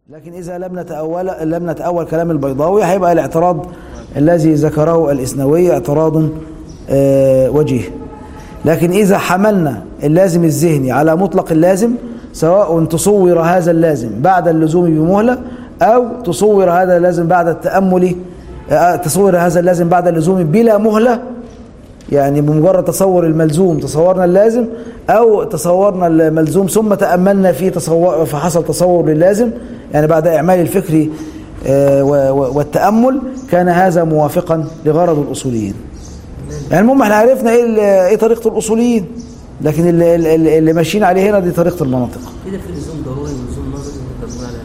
لكن إذا لم نتأول لم نتأول كلام البيضاوي هيبقى الاعتراض الذي ذكره الإسنوي اعتراض آه، وجيه لكن إذا حملنا اللازم الذهني على مطلق اللازم سواء تصور هذا اللازم بعد اللزوم بمهلة أو تصور هذا اللازم بعد التأمل آه، تصور هذا اللازم بعد اللزوم بلا مهلة يعني بمجرد تصور الملزوم تصورنا اللازم أو تصورنا الملزوم ثم تأملنا فيه تصور فحصل تصور للازم يعني بعد إعمال الفكر آه، و- و- والتأمل كان هذا موافقا لغرض الأصوليين يعني المهم احنا عرفنا ايه ال- ايه طريقة الأصوليين لكن اللي, اللي, اللي ماشيين عليه هنا دي طريقة المناطق كده في لزوم ضروري ولزوم نظري ونقدر نقول على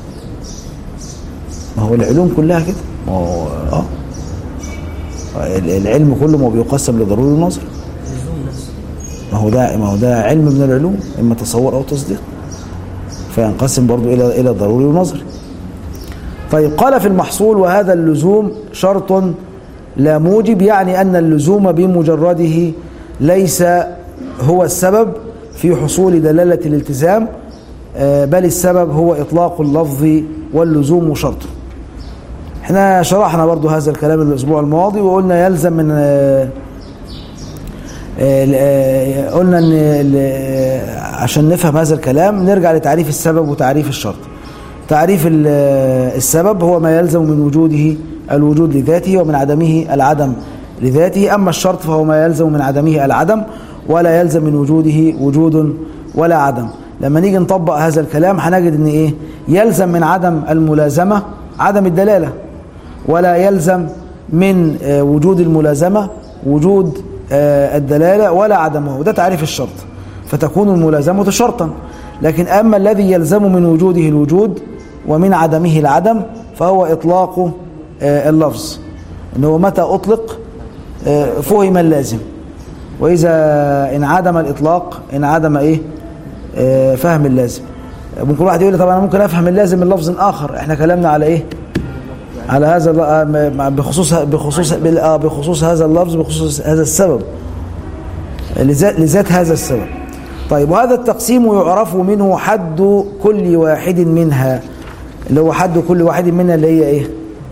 ما هو العلوم كلها كده ما هو اه ال- العلم كله ما هو بيقسم لضروري ونظري اللزوم نفسه ما هو ده ما هو ده علم من العلوم اما تصور او تصديق فينقسم برضو الى الى ضروري ونظري طيب قال في المحصول وهذا اللزوم شرط لا موجب يعني ان اللزوم بمجرده ليس هو السبب في حصول دلاله الالتزام آه، بل السبب هو اطلاق اللفظ واللزوم شرط احنا شرحنا برضو هذا الكلام الاسبوع الماضي وقلنا يلزم من آه، آه، قلنا ان ال- عشان نفهم هذا الكلام نرجع لتعريف السبب وتعريف الشرط تعريف ال- السبب هو ما يلزم من وجوده الوجود لذاته ومن عدمه العدم لذاته أما الشرط فهو ما يلزم من عدمه العدم ولا يلزم من وجوده وجود ولا عدم لما نيجي نطبق هذا الكلام هنجد ان ايه يلزم من عدم الملازمة عدم الدلالة ولا يلزم من آه، وجود الملازمة وجود آه، الدلالة ولا عدمه وده تعريف الشرط فتكون الملازمة شرطا لكن أما الذي يلزم من وجوده الوجود ومن عدمه العدم فهو إطلاق آه، اللفظ أنه متى أطلق آه، فهم اللازم وإذا انعدم الإطلاق انعدم إيه آه، فهم اللازم ممكن واحد يقول لي طب أنا ممكن أفهم اللازم من لفظ آخر إحنا كلامنا على إيه على هذا الل- آه، م- بخصوص بخصوص بال- آه، بخصوص هذا اللفظ بخصوص هذا السبب لذات لذات هذا السبب طيب وهذا التقسيم يعرف منه حد كل واحد منها اللي هو حد كل واحد منها اللي هي ايه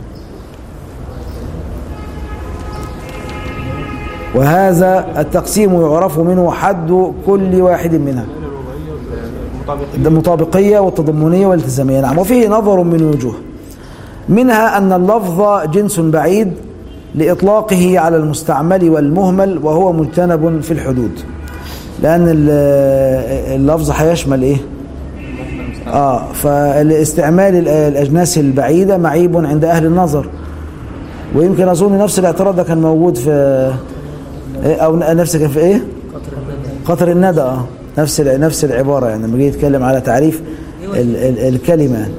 وهذا التقسيم يعرف منه حد كل واحد منها المطابقية والتضمنية والالتزامية نعم وفيه نظر من وجوه منها أن اللفظ جنس بعيد لإطلاقه على المستعمل والمهمل وهو مجتنب في الحدود لأن ال- اللفظ هيشمل إيه؟ آه فالاستعمال ال- الأجناس البعيدة معيب عند أهل النظر ويمكن أظن نفس الاعتراض ده كان موجود في إيه؟ أو نفس كان في إيه؟ قطر الندى قطر الندى اه نفس ال- نفس العبارة يعني لما جه يتكلم على تعريف ال ال الكلمة ايه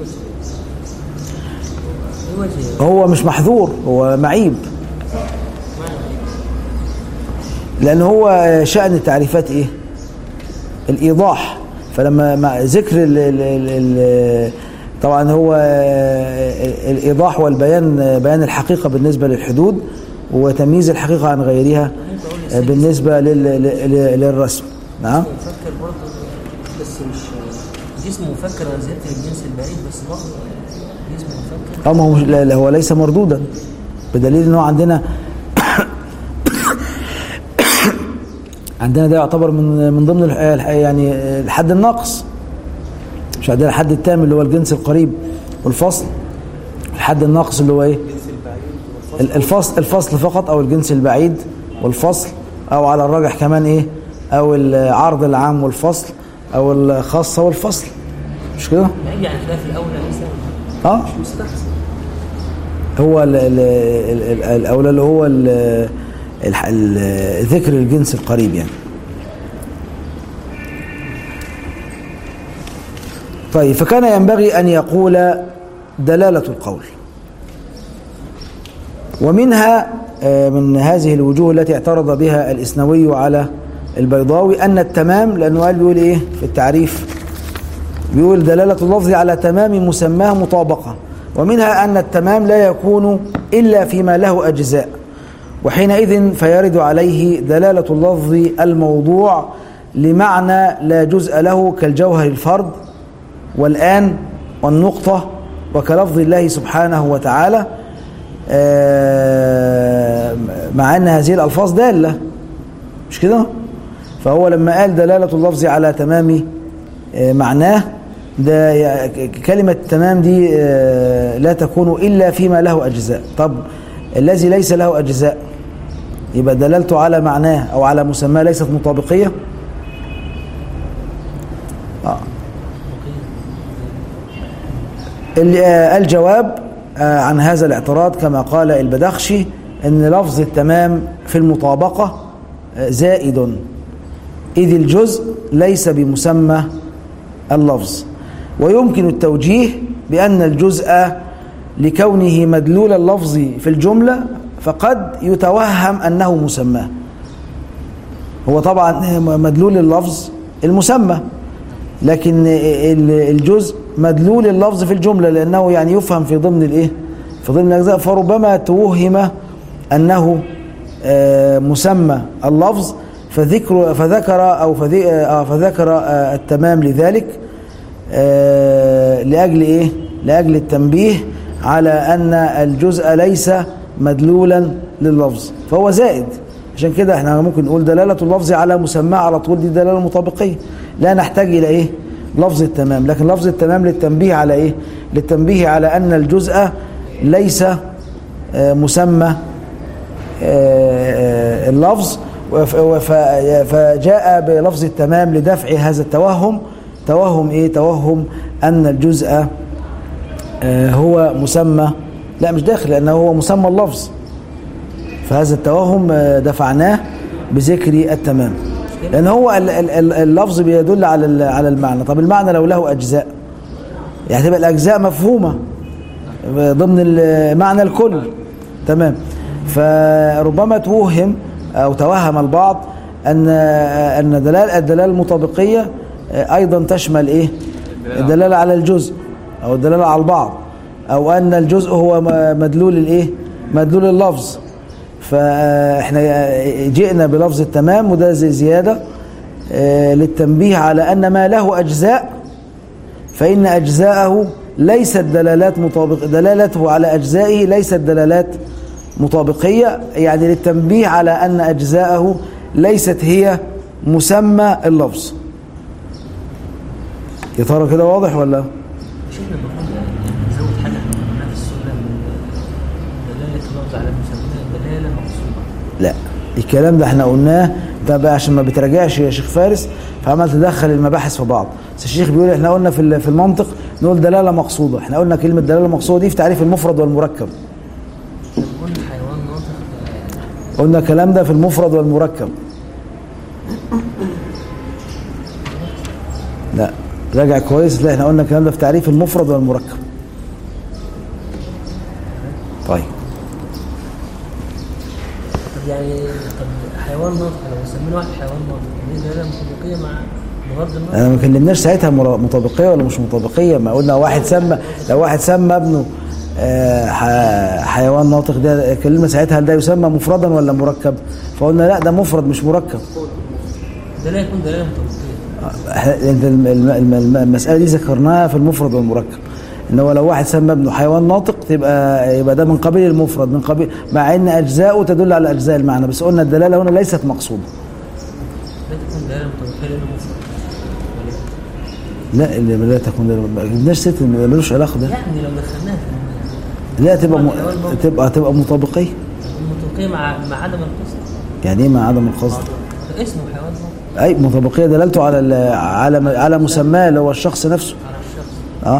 وجه هو مش محظور هو معيب لأن هو شأن التعريفات إيه الإيضاح فلما مع ذكر ال ال ال ال طبعا هو الإيضاح والبيان بيان الحقيقة بالنسبة للحدود وتمييز الحقيقة عن غيرها بالنسبة لل لل- للرسم نعم مفكر برضه بس مش جسم مفكر انا زهقت من الجنس البعيد بس برضه جسم مفكر اه ما هو مش- لا لا، هو ليس مردودا بدليل ان هو عندنا عندنا ده يعتبر من من ضمن الح- الح- يعني الحد الناقص مش عندنا الحد التام اللي هو الجنس القريب والفصل الحد الناقص اللي هو ايه ال- الفصل الفصل فقط او الجنس البعيد والفصل او على الراجح كمان ايه او العرض العام والفصل او الخاصه والفصل مش كده بعيد يعني خلاف الاولى ليس اه مش مستحسن هو ال ال ال ال الاولى اللي هو ال ال ال ذكر الجنس القريب يعني طيب فكان ينبغي ان يقول دلاله القول ومنها آه، من هذه الوجوه التي اعترض بها الاسنوي على البيضاوي ان التمام لانه قال بيقول ايه في التعريف بيقول دلالة اللفظ على تمام مسماه مطابقة ومنها أن التمام لا يكون إلا فيما له أجزاء وحينئذ فيرد عليه دلالة اللفظ الموضوع لمعنى لا جزء له كالجوهر الفرد والآن والنقطة وكلفظ الله سبحانه وتعالى آه، مع أن هذه الألفاظ دالة مش كده فهو لما قال دلالة اللفظ على تمام آه، معناه ده يع- كلمة تمام دي آه، لا تكون إلا فيما له أجزاء طب الذي ليس له أجزاء يبقى دلالته على معناه أو على مسماه ليست مطابقية آه. ال- آه، الجواب آه، عن هذا الاعتراض كما قال البدخشي ان لفظ التمام في المطابقة آه، زائد إذ الجزء ليس بمسمى اللفظ ويمكن التوجيه بأن الجزء لكونه مدلول اللفظ في الجملة فقد يتوهم أنه مسماه هو طبعا مدلول اللفظ المسمى لكن ال- الجزء مدلول اللفظ في الجملة لأنه يعني يفهم في ضمن الإيه في ضمن الأجزاء فربما توهم أنه آه، مسمى اللفظ فذكر فذكر أو فذي- آه، فذكر آه، التمام لذلك آه، لأجل إيه لأجل التنبيه على أن الجزء ليس مدلولا لللفظ فهو زائد عشان كده احنا ممكن نقول دلالة اللفظ على مسمى على طول دي دلالة مطابقية لا نحتاج إلى إيه لفظ التمام لكن لفظ التمام للتنبيه على إيه للتنبيه على أن الجزء ليس آه، مسمى آه، اللفظ وف- وف- فجاء بلفظ التمام لدفع هذا التوهم توهم ايه توهم ان الجزء آه، هو مسمى لا مش داخل لانه هو مسمى اللفظ فهذا التوهم آه، دفعناه بذكر التمام لان هو ال- ال- ال- اللفظ بيدل على ال- على المعنى طب المعنى لو له اجزاء يعني تبقى الاجزاء مفهومه ضمن ال- معنى الكل تمام فربما توهم او توهم البعض ان ان دلال الدلاله المطابقيه ايضا تشمل ايه الدلاله على الجزء او الدلاله على البعض او ان الجزء هو م- مدلول الايه مدلول اللفظ فاحنا جئنا بلفظ التمام وده زي زياده آه، للتنبيه على ان ما له اجزاء فإن أجزاءه ليست دلالات مطابق دلالته على أجزائه ليست دلالات مطابقية يعني للتنبيه على أن أجزاءه ليست هي مسمى اللفظ يا ترى كده واضح ولا شيخنا المفروض نزود حاجه احنا قلناها في السنه من دلاله اللفظ على المسمى دلاله مقصوده لا الكلام ده احنا قلناه ده بقى عشان ما بتراجعش يا شيخ فارس فعمال تدخل المباحث في بعض بس الشيخ بيقول احنا قلنا في ال- في المنطق نقول دلاله مقصوده احنا قلنا كلمه دلاله مقصوده دي في تعريف المفرد والمركب قلنا حيوان ناطق قلنا الكلام ده في المفرد والمركب لا راجع كويس لا احنا قلنا الكلام ده في تعريف المفرد والمركب طيب طب يعني طب حيوان ناطق لو سمينا واحد حيوان ناطق دي دلاله مطابقيه مع بغض النظر انا ما كلمناش ساعتها مرا- مطابقيه ولا مش مطابقيه ما قلنا واحد سمى لو واحد سمى ابنه آه، ح- حيوان ناطق ده كلمه ساعتها هل ده يسمى مفردا ولا مركب فقلنا لا ده مفرد مش مركب ده لا يكون دلاله مطابقيه إحنا- انت الم- الم- الم- المساله دي ذكرناها في المفرد والمركب ان هو لو واحد سمى ابنه حيوان ناطق تبقى يبقى ده من قبيل المفرد من قبيل مع ان اجزاؤه تدل على اجزاء المعنى بس قلنا الدلاله هنا ليست مقصوده لا تكون دلاله مطابقيه لانه مفرد لا اللي لا تكون ما جبناش ست اللي ملوش علاقه ده يعني لو دخلناها في لا تبقى م... تبقى تبقى مطابقيه المطابقيه مع مع عدم القصد يعني ايه مع عدم القصد ده اسمه حيوان ناطق اي مطابقيه دلالته على ال- على على مسماه اللي هو الشخص نفسه على الشخص اه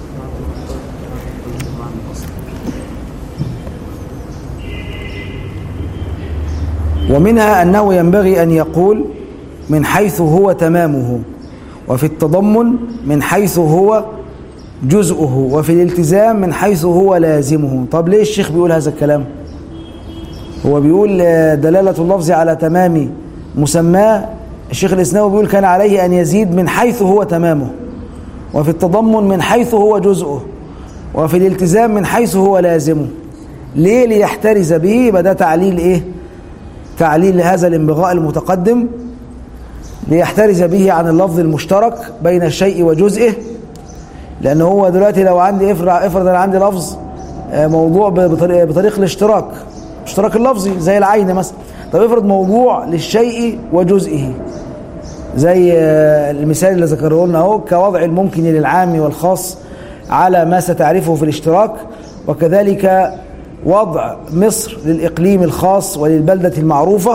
ومنها أنه ينبغي أن يقول من حيث هو تمامه وفي التضمن من حيث هو جزءه وفي الالتزام من حيث هو لازمه طب ليه الشيخ بيقول هذا الكلام هو بيقول آه، دلالة اللفظ على تمام مسماه الشيخ الإسناوي بيقول كان عليه أن يزيد من حيث هو تمامه وفي التضمن من حيث هو جزءه وفي الالتزام من حيث هو لازمه ليه ليحترز به يبقى ده تعليل ايه تعليل لهذا الانبغاء المتقدم ليحترز به عن اللفظ المشترك بين الشيء وجزئه لان هو دلوقتي لو عندي افرض افرض انا عندي لفظ آه، موضوع ب- بطريق, بطريق الاشتراك اشتراك اللفظي زي العين مثلا طب افرض موضوع للشيء وجزئه زي آه، المثال اللي ذكره لنا اهو كوضع الممكن للعام والخاص على ما ستعرفه في الاشتراك وكذلك وضع مصر للإقليم الخاص وللبلدة المعروفة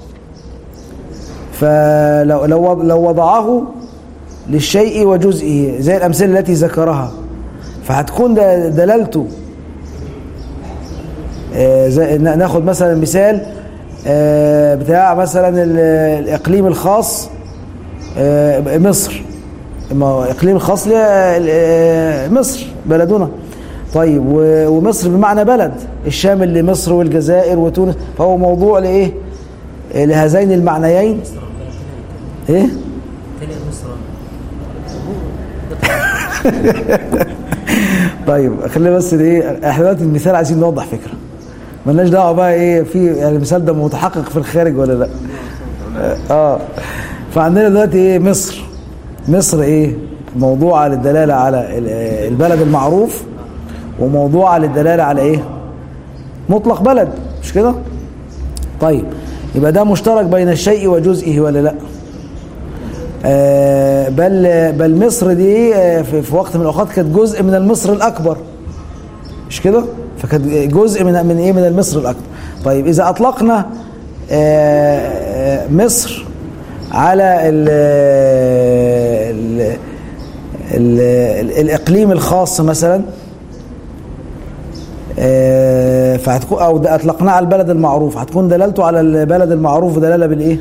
فلو لو وض- لو وضعه للشيء وجزئه زي الأمثلة التي ذكرها فهتكون ده- دلالته آه، زي نا- ناخد مثلا مثال آه، بتاع مثلا ال- الإقليم الخاص آه، مصر ما هو إقليم خاص لمصر بلدنا طيب و- ومصر بمعنى بلد الشامل لمصر والجزائر وتونس فهو موضوع لإيه آه، لهذين المعنيين مصر ربنا إيه تاني مصر طيب خلينا بس ايه احنا دلوقتي المثال عايزين نوضح فكره ملناش دعوه بقى ايه في يعني المثال ده متحقق في الخارج ولا لا اه فعندنا دلوقتي ايه مصر مصر ايه موضوعه للدلاله على ال- آه، البلد المعروف وموضوعه للدلاله على ايه مطلق بلد مش كده طيب يبقى ده مشترك بين الشيء وجزئه ولا لا آه، بل بل مصر دي آه، في في وقت من الاوقات كانت جزء من المصر الاكبر مش كده فكانت جزء من من ايه من المصر الاكبر طيب اذا اطلقنا آه، آه، مصر على ال ال ال ال الاقليم الخاص مثلا آه، فهتكون او ده اطلقناه على البلد المعروف هتكون دلالته على البلد المعروف دلاله بالايه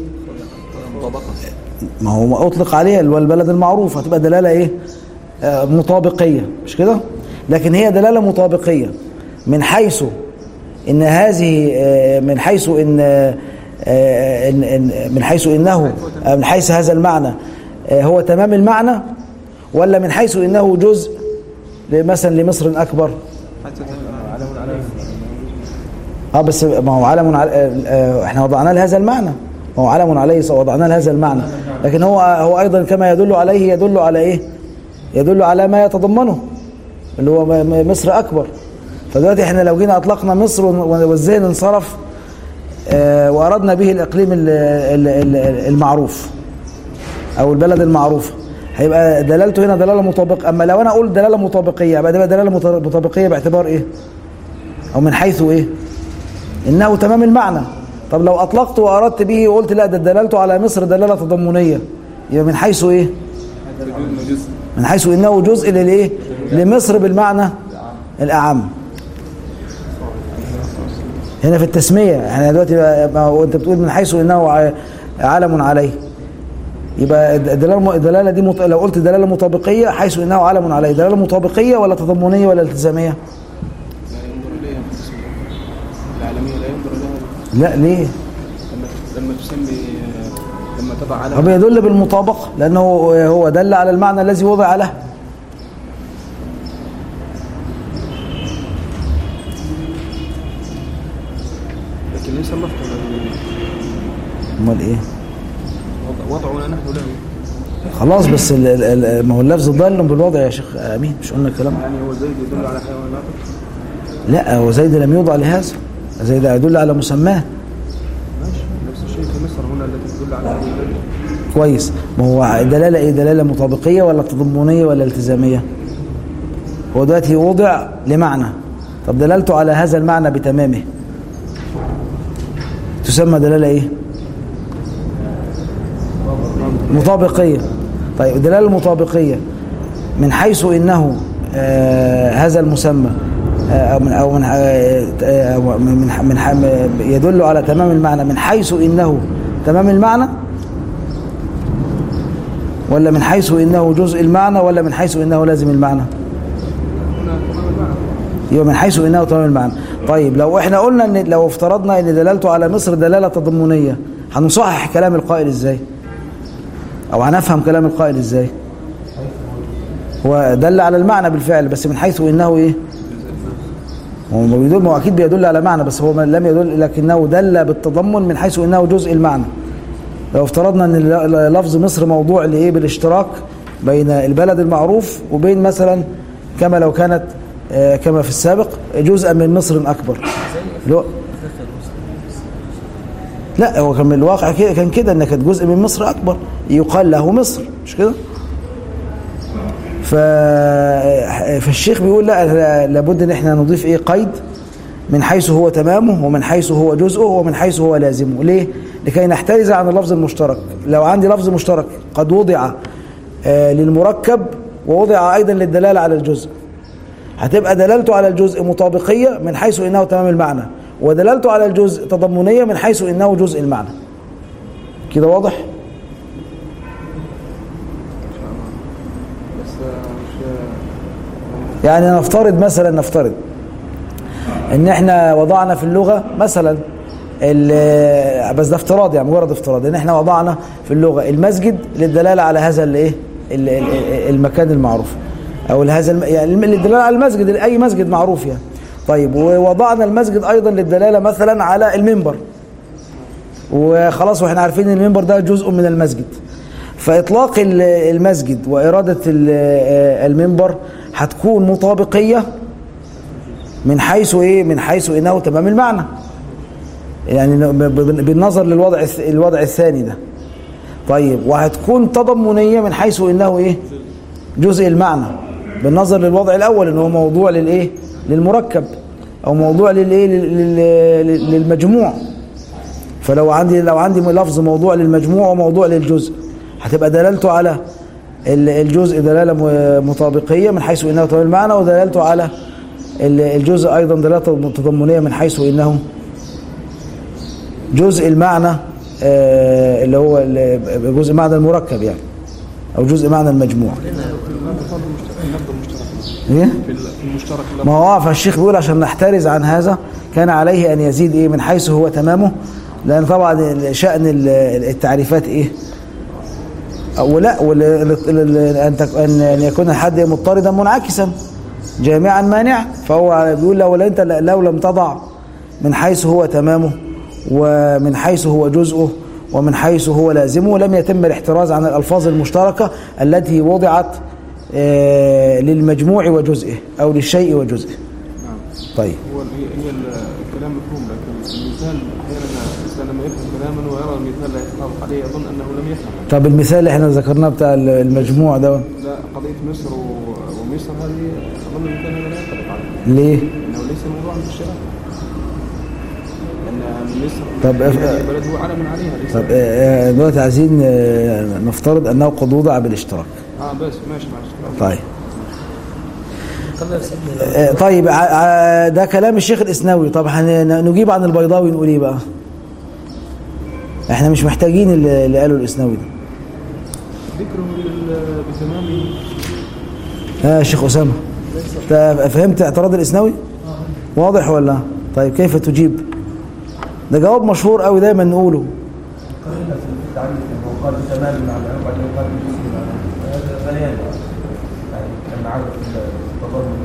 ما هو ما اطلق عليها اللي هو البلد المعروف هتبقى دلاله ايه آه مطابقيه مش كده لكن هي دلاله مطابقيه من حيث ان هذه آه من حيث ان آه إن إن من حيث انه آه من حيث هذا المعنى آه هو تمام المعنى ولا من حيث انه جزء مثلا لمصر اكبر اه بس ما هو علم على آه، احنا وضعناه لهذا المعنى ما هو علم عليه وضعناه لهذا المعنى لكن هو هو ايضا كما يدل عليه يدل على ايه يدل على ما يتضمنه اللي هو م- م- مصر اكبر فدلوقتي احنا لو جينا اطلقنا مصر ون- والذهن انصرف آه، واردنا به الاقليم ال- ال- ال- المعروف او البلد المعروفه هيبقى دلالته هنا دلاله مطابقه اما لو انا اقول دلاله مطابقيه يبقى ده دلاله مط- مطابقيه باعتبار ايه او من حيث ايه انه تمام المعنى طب لو اطلقت واردت به وقلت لا ده دلالته على مصر دلاله تضمنيه يبقى من حيث ايه من حيث انه جزء للايه لمصر بالمعنى الاعم هنا في التسميه احنا دلوقتي ما هو انت بتقول من حيث انه ع- علم عليه يبقى الدلاله الدلاله دي مط... لو قلت دلاله مطابقيه حيث انه علم عليه دلاله مطابقيه ولا تضمنيه ولا التزاميه لا ينظر اليها في الاسم العالميه لا ينظر اليها لا ليه لما لما تسمي لما تضع على هو يدل بالمطابقة لأنه هو دل على المعنى الذي وضع له لكن ليس اللفظ امال ايه وضع- وضعنا نحن له خلاص بس ال- ال- ال- ما هو اللفظ ضل بالوضع يا شيخ امين مش قلنا الكلام يعني هو زيد يدل على حيوانات لا هو زيد لم يوضع لهذا زيد يدل على مسماه ماشي نفس الشيء في مصر هنا التي تدل على هذه الدليل. كويس ما هو دلالة ايه دلالة مطابقية ولا تضمنية ولا التزامية هو دلوقتي وضع لمعنى طب دلالته على هذا المعنى بتمامه تسمى دلالة ايه مطابقية طيب الدلالة المطابقية من حيث انه آه هذا المسمى آه او من او من آه آه، من من من ح- يدل على تمام المعنى من حيث انه تمام المعنى ولا من حيث انه جزء المعنى ولا من حيث انه لازم المعنى هنا تمام المعنى يبقى من حيث انه تمام المعنى طيب لو احنا قلنا ان لو افترضنا ان دلالته على مصر دلاله تضمنيه هنصحح كلام القائل ازاي او هنفهم كلام القائل ازاي هو دل على المعنى بالفعل بس من حيث انه ايه هو ما بيدل ما هو اكيد بيدل على معنى بس هو ما لم يدل لكنه دل بالتضمن من حيث انه جزء المعنى لو افترضنا ان ل- لفظ مصر موضوع لايه بالاشتراك بين البلد المعروف وبين مثلا كما لو كانت آه، كما في السابق جزءا من مصر أكبر اللي هو- لا هو كان من الواقع كده كان كده ان كانت جزء من مصر اكبر يقال له مصر مش كده ف... فالشيخ بيقول لا لا- لابد ان احنا نضيف ايه قيد من حيث هو تمامه ومن حيث هو جزءه ومن حيث هو لازمه ليه لكي نحترز عن اللفظ المشترك لو عندي لفظ مشترك قد وضع آه، للمركب ووضع ايضا للدلاله على الجزء هتبقى دلالته على الجزء مطابقية من حيث إنه تمام المعنى ودلالته على الجزء تضمنية من حيث إنه جزء المعنى كده واضح؟ بس مش يعني نفترض مثلا نفترض ان احنا وضعنا في اللغة مثلا ال- بس ده افتراض يعني مجرد افتراض ان احنا وضعنا في اللغة المسجد للدلالة على هذا الايه ال- ال- المكان المعروف او هذا الم... يعني الم- للدلالة على المسجد اي مسجد معروف يعني طيب ووضعنا المسجد ايضا للدلالة مثلا على المنبر وخلاص واحنا عارفين ان المنبر ده جزء من المسجد فاطلاق ال- المسجد واراده ال- المنبر هتكون مطابقيه من حيث ايه من حيث انه تمام المعنى يعني ب- ب- بالنظر للوضع الث- الوضع الثاني ده طيب وهتكون تضمنيه من حيث انه ايه جزء المعنى بالنظر للوضع الاول ان هو موضوع للايه للمركب او موضوع للايه لل- لل- للمجموع فلو عندي لو عندي لفظ موضوع للمجموع وموضوع للجزء هتبقى دلالته على ال- الجزء دلاله م- مطابقيه من حيث انه تمام المعنى ودلالته على ال- الجزء ايضا دلاله تضمنيه من حيث انه جزء المعنى آه، اللي هو ال- جزء معنى المركب يعني او جزء معنى المجموع اللفظ المشترك ايه في ال- في المشترك ما هو فالشيخ بيقول عشان نحترز عن هذا كان عليه أن يزيد إيه من حيث هو تمامه لأن طبعا شأن ال- التعريفات إيه أو لا وال- ال- ال- أن تك- أن أن يكون الحد مضطردا منعكسا جامعا مانعا فهو بيقول لو أنت لو لم تضع من حيث هو تمامه ومن حيث هو جزءه ومن حيث هو لازمه لم يتم الاحتراز عن الألفاظ المشتركة التي وضعت آه، للمجموع وجزئه أو للشيء وجزئه نعم طيب هو ال- هي هي ال- الكلام مفهوم لكن المثال احيانا الانسان لما يفهم كلاما ويرى المثال لا يتطابق عليه يظن انه لم يفهم طب المثال اللي احنا ذكرناه بتاع المجموع ده لا قضيه مصر و- ومصر هذه اظن المثال هذا لا ينطبق عليه ليه؟ انه ليس موضوعا في الشرع لان مصر طب هي أف- البلد هو علم عليها ليس طب آه، آه، دلوقتي عايزين آه، نفترض انه قد وضع بالاشتراك اه بس ماشي ماشي طيب طب يا سيدنا آه، طيب ع- ع- ده كلام الشيخ الاسنوي طب هن- نجيب عن البيضاوي نقول ايه بقى؟ احنا مش محتاجين اللي اللي قاله الاسنوي ده ذكره لل- بتمامه ها يا شيخ اسامه انت فهمت اعتراض الاسنوي؟ واضح ولا؟ طيب كيف تجيب؟ ده جواب مشهور قوي دايما نقوله قال تمام مع العلم وبعدين قال جزء مع العلم هذا بيان يعني كان عدد التضامن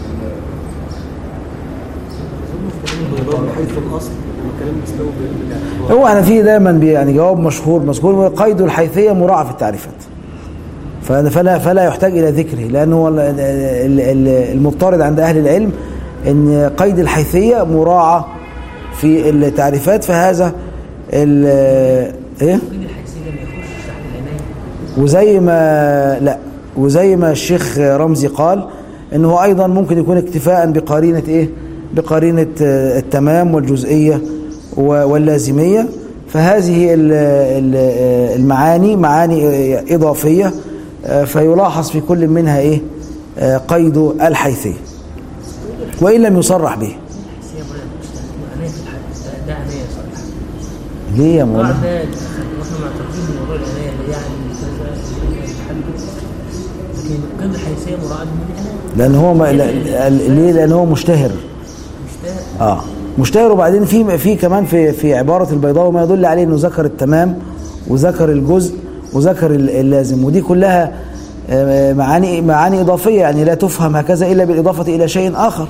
من حيث الاصل لما كلام مستوى بالاعتبار هو انا في دايما بي- يعني جواب مشهور مذكور قيد الحيثيه مراعى في التعريفات فلا فلا فلا يحتاج الى ذكره لانه هو ال- ال- ال- المضطرد عند اهل العلم ان قيد الحيثيه مراعى في التعريفات فهذا ال- ايه ممكن الحيثيه ما يخشش تحت العنايه وزي ما لا وزي ما الشيخ رمزي قال انه ايضا ممكن يكون اكتفاء بقرينه ايه بقرينه آه، التمام والجزئيه و- واللازميه فهذه ال- ال- آه، المعاني معاني آه، اضافيه آه، فيلاحظ في كل منها ايه آه، قيد الحيثيه وان لم يصرح به الحيثيه مش عنايه في الحد ده- ده عنايه صراحه ليه يا طبعا مولانا ده واحنا معترفين بموضوع العنايه اللي يعني كذا الحد لكن قيد الحيثيه مراد من العنايه لان هو ما لا- ليه لان هو مشتهر مش ده اه مشتهر وبعدين في في كمان في في عباره البيضاوي ما يدل عليه انه ذكر التمام وذكر الجزء وذكر ال- اللازم ودي كلها آه، معاني معاني اضافيه يعني لا تفهم هكذا الا بالاضافه الى شيء اخر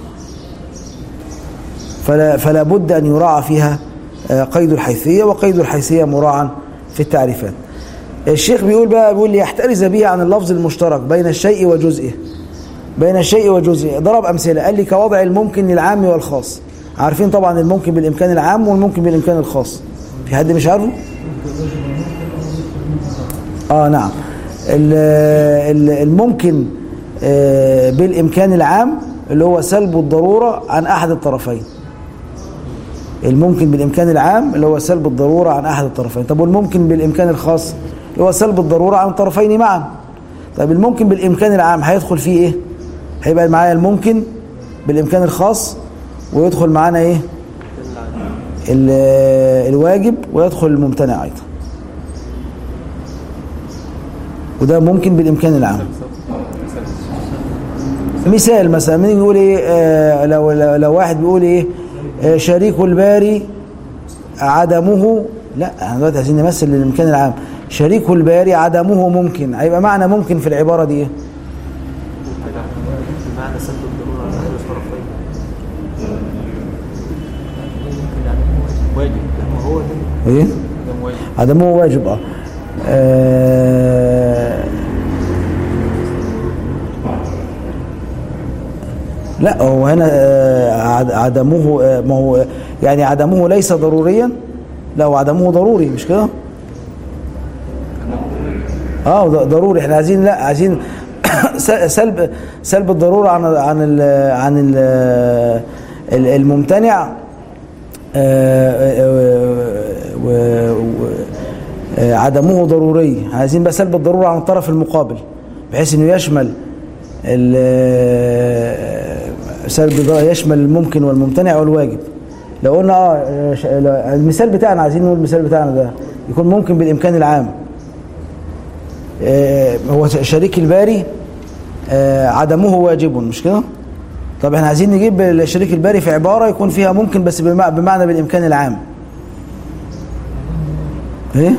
فلا فلا بد ان يراعى فيها آه، قيد الحيثيه وقيد الحيثيه مراعى في التعريفات الشيخ بيقول بقى بيقول ليحترز به عن اللفظ المشترك بين الشيء وجزئه بين الشيء وجزئه ضرب امثله قال لي كوضع الممكن للعام والخاص عارفين طبعا الممكن بالامكان العام والممكن بالامكان الخاص في حد مش عارفه اه نعم ال- ال- الممكن آه، بالامكان العام اللي هو سلب الضروره عن احد الطرفين الممكن بالامكان العام اللي هو سلب الضروره عن احد الطرفين طب والممكن بالامكان الخاص اللي هو سلب الضروره عن الطرفين معا طيب الممكن بالامكان العام هيدخل فيه ايه هيبقى معايا الممكن بالامكان الخاص ويدخل معانا ايه ال- الواجب ويدخل الممتنع ايضا وده ممكن بالامكان العام مثال مثلا مين يقول ايه آه لو, لو لو واحد بيقول ايه آه شريك الباري عدمه لا احنا دلوقتي عايزين نمثل الامكان العام شريك الباري عدمه ممكن هيبقى معنى ممكن في العباره دي ايه بمعنى سد الضرورة على أحد الطرفين ممكن يعني واجب لما هو ده ايه ده واجب عدمه واجب اه, آه لا هو هنا آه، عد- عدمه آه، ما هو يعني عدمه ليس ضروريا لا هو عدمه ضروري مش كده اه ض- ضروري احنا عايزين لا عايزين س- سلب سلب الضروره عن عن ال عن ال ال- الممتنع آه، آه، و- و- آه، عدمه ضروري عايزين بقى سلب الضروره عن الطرف المقابل بحيث انه يشمل ال- آه، سلب الضرورة يشمل الممكن والممتنع والواجب لو قلنا اه ش- لو- المثال بتاعنا عايزين نقول المثال بتاعنا ده يكون ممكن بالامكان العام آه، هو شريك الباري آه، عدمه واجب مش كده طب احنا عايزين نجيب الشريك الباري في عبارة يكون فيها ممكن بس بمع- بمعنى بالإمكان العام ايه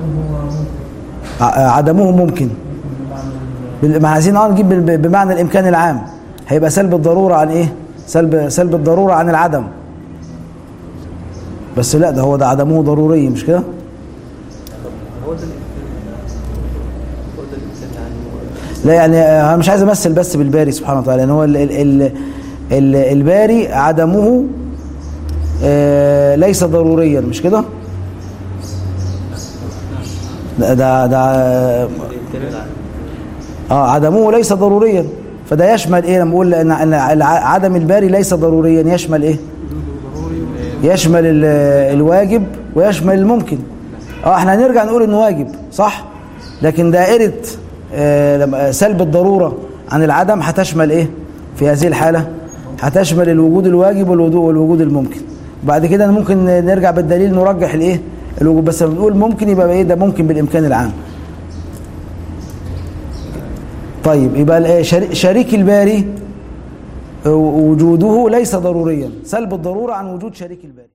ع- عدمه ممكن بال- ما عايزين اه نجيب بال- بمعنى الإمكان العام هيبقى سلب الضرورة عن ايه سلب سلب الضرورة عن العدم بس لا ده هو ده عدمه ضروري مش كده هو ده هو ده الإنسان يعني لا يعني آه، انا مش عايز امثل بس بالباري سبحانه وتعالى يعني هو ال ال ال ال الباري عدمه آه، ليس ضروريا مش كده ده ده, ده الإمكان العام اه عدمه ليس ضروريا فده يشمل ايه لما اقول ان إن الع- عدم الباري ليس ضروريا يشمل ايه يشمل ال- الواجب ويشمل الممكن اه احنا هنرجع نقول انه واجب صح لكن دائرة آه، لما- سلب الضرورة عن العدم هتشمل ايه في هذه الحالة هتشمل الوجود الواجب والوجود والوجود الممكن بعد كده ممكن نرجع بالدليل نرجح الايه الوجود بس لما بنقول ممكن يبقى ايه ده ممكن بالامكان العام طيب يبقى ال- شري- شريك الباري آه، وجوده ليس ضروريا سلب الضرورة عن وجود شريك الباري